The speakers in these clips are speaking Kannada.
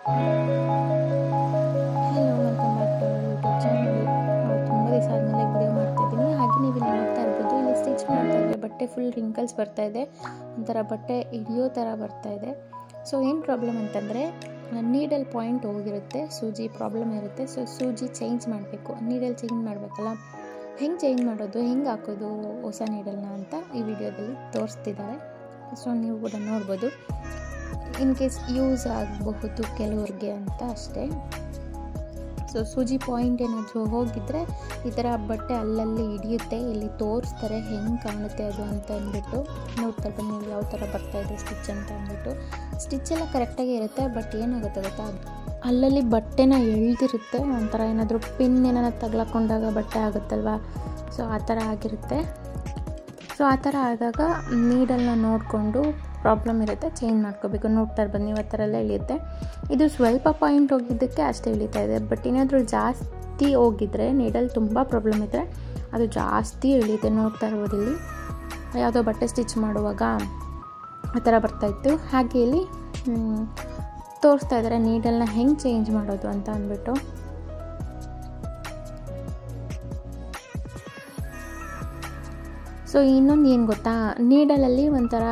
hello welcome back to YouTube channel ತುಂಬ ದಿವಸ ಆದಮೇಲೆ ವಿಡಿಯೋ ಮಾಡ್ತಾಯಿದ್ದೀನಿ ಹಾಗೆ ನೀವು ಇಲ್ಲಿ ನೋಡ್ತಾ ಇರ್ಬೋದು ಇಲ್ಲಿ ಸ್ಟಿಚ್ ಮಾಡ್ತಾ ಇದ್ರೆ ಬಟ್ಟೆ ಫುಲ್ ರಿಂಕಲ್ಸ್ ಬರ್ತಾ ಇದೆ ಒಂಥರ ಬಟ್ಟೆ ಹಿಡಿಯೋ ಥರ ಬರ್ತಾ ಇದೆ ಸೊ ಏನು ಪ್ರಾಬ್ಲಮ್ ಅಂತಂದರೆ ನೀಡಲ್ ಪಾಯಿಂಟ್ ಹೋಗಿರುತ್ತೆ ಸೂಜಿ ಪ್ರಾಬ್ಲಮ್ ಇರುತ್ತೆ ಸೊ ಸೂಜಿ ಚೇಂಜ್ ಮಾಡಬೇಕು ನೀಡಲ್ ಚೇಂಜ್ ಮಾಡಬೇಕಲ್ಲ ಹೆಂಗೆ ಚೇಂಜ್ ಮಾಡೋದು ಹೆಂಗೆ ಹಾಕೋದು ಹೊಸ ನೀಡಲ್ನ ಅಂತ ಈ ವಿಡಿಯೋದಲ್ಲಿ ತೋರಿಸ್ತಿದ್ದಾರೆ ಸೊ ನೀವು ಕೂಡ ನೋಡ್ಬೋದು ಇನ್ ಕೇಸ್ ಯೂಸ್ ಆಗಬಹುದು ಕೆಲವ್ರಿಗೆ ಅಂತ ಅಷ್ಟೇ ಸೊ ಸೂಜಿ ಪಾಯಿಂಟ್ ಏನಾದರೂ ಹೋಗಿದ್ರೆ ಈ ಥರ ಬಟ್ಟೆ ಅಲ್ಲಲ್ಲಿ ಹಿಡಿಯುತ್ತೆ ಇಲ್ಲಿ ತೋರಿಸ್ತಾರೆ ಹೆಂಗೆ ಕಾಣುತ್ತೆ ಅದು ಅಂತ ಅಂದ್ಬಿಟ್ಟು ನೋಡ್ತಾರೆ ಬನ್ನಿ ಇಲ್ಲಿ ಯಾವ ಥರ ಬರ್ತಾಯಿದೆ ಸ್ಟಿಚ್ ಅಂತ ಅಂದ್ಬಿಟ್ಟು ಸ್ಟಿಚ್ ಎಲ್ಲ ಕರೆಕ್ಟಾಗಿ ಇರುತ್ತೆ ಬಟ್ ಏನಾಗುತ್ತೆ ಗೊತ್ತಾ ಅಲ್ಲಲ್ಲಿ ಬಟ್ಟೆನ ಎಳ್ದಿರುತ್ತೆ ಒಂಥರ ಏನಾದರೂ ಪಿನ್ ಏನಾರ ತಗ್ಲಾಕೊಂಡಾಗ ಬಟ್ಟೆ ಆಗುತ್ತಲ್ವ ಸೊ ಆ ಥರ ಆಗಿರುತ್ತೆ ಸೊ ಆ ಥರ ಆದಾಗ ನೀಡಲ್ನ ನೋಡಿಕೊಂಡು ಪ್ರಾಬ್ಲಮ್ ಇರುತ್ತೆ ಚೇಂಜ್ ಮಾಡ್ಕೋಬೇಕು ನೋಡ್ತಾ ಬನ್ನಿ ನೀವು ಆ ಥರ ಎಲ್ಲ ಇಳಿಯುತ್ತೆ ಇದು ಸ್ವಲ್ಪ ಪಾಯಿಂಟ್ ಹೋಗಿದ್ದಕ್ಕೆ ಅಷ್ಟೇ ಇಳಿತಾ ಇದೆ ಬಟ್ ಏನಾದರೂ ಜಾಸ್ತಿ ಹೋಗಿದ್ರೆ ನೀಡಲ್ ತುಂಬ ಪ್ರಾಬ್ಲಮ್ ಇದ್ದರೆ ಅದು ಜಾಸ್ತಿ ಇಳಿಯುತ್ತೆ ನೋಡ್ತಾ ಇರ್ಬೋದು ಇಲ್ಲಿ ಯಾವುದೋ ಬಟ್ಟೆ ಸ್ಟಿಚ್ ಮಾಡುವಾಗ ಆ ಥರ ಬರ್ತಾಯಿತ್ತು ಹಾಗೆ ಇಲ್ಲಿ ತೋರಿಸ್ತಾ ಇದ್ದಾರೆ ನೀಡಲ್ನ ಹೆಂಗೆ ಚೇಂಜ್ ಮಾಡೋದು ಅಂತ ಅಂದ್ಬಿಟ್ಟು ಸೊ ಇನ್ನೊಂದು ಏನು ಗೊತ್ತಾ ನೀಡಲಲ್ಲಿ ಒಂಥರ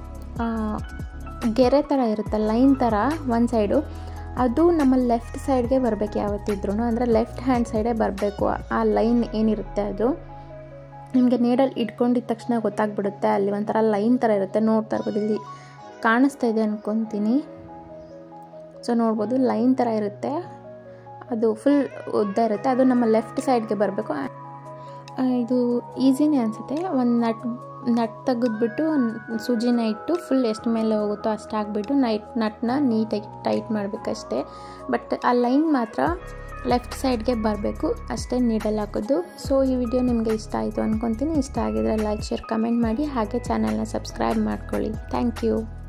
ಗೆರೆ ಥರ ಇರುತ್ತೆ ಲೈನ್ ಥರ ಒಂದು ಸೈಡು ಅದು ನಮ್ಮ ಲೆಫ್ಟ್ ಸೈಡ್ಗೆ ಬರಬೇಕು ಯಾವತ್ತಿದ್ರೂ ಅಂದರೆ ಲೆಫ್ಟ್ ಹ್ಯಾಂಡ್ ಸೈಡೇ ಬರಬೇಕು ಆ ಲೈನ್ ಏನಿರುತ್ತೆ ಅದು ನಿಮಗೆ ನೀಡಲ್ ಇಟ್ಕೊಂಡಿದ್ದ ತಕ್ಷಣ ಗೊತ್ತಾಗ್ಬಿಡುತ್ತೆ ಅಲ್ಲಿ ಒಂಥರ ಲೈನ್ ಥರ ಇರುತ್ತೆ ನೋಡ್ತಾ ಇರ್ಬೋದು ಇಲ್ಲಿ ಕಾಣಿಸ್ತಾ ಇದೆ ಅನ್ಕೊತೀನಿ ಸೊ ನೋಡ್ಬೋದು ಲೈನ್ ಥರ ಇರುತ್ತೆ ಅದು ಫುಲ್ ಉದ್ದ ಇರುತ್ತೆ ಅದು ನಮ್ಮ ಲೆಫ್ಟ್ ಸೈಡ್ಗೆ ಬರಬೇಕು ಇದು ಈಸಿನೇ ಅನಿಸುತ್ತೆ ಒಂದು ನಟ್ ನಟ್ ತೆಗೆದ್ಬಿಟ್ಟು ಸೂಜಿನ ಇಟ್ಟು ಫುಲ್ ಎಷ್ಟು ಮೇಲೆ ಹೋಗುತ್ತೋ ಅಷ್ಟು ಹಾಕ್ಬಿಟ್ಟು ನೈಟ್ ನಟ್ನ ನೀಟಾಗಿ ಟೈಟ್ ಮಾಡಬೇಕಷ್ಟೇ ಬಟ್ ಆ ಲೈನ್ ಮಾತ್ರ ಲೆಫ್ಟ್ ಸೈಡ್ಗೆ ಬರಬೇಕು ಅಷ್ಟೇ ನೀಡಲ್ ಹಾಕೋದು ಸೊ ಈ ವಿಡಿಯೋ ನಿಮಗೆ ಇಷ್ಟ ಆಯಿತು ಅಂದ್ಕೊತೀನಿ ಇಷ್ಟ ಆಗಿದ್ರೆ ಲೈಕ್ ಶೇರ್ ಕಮೆಂಟ್ ಮಾಡಿ ಹಾಗೆ ಚಾನಲ್ನ ಸಬ್ಸ್ಕ್ರೈಬ್ ಮಾಡ್ಕೊಳ್ಳಿ ಥ್ಯಾಂಕ್ ಯು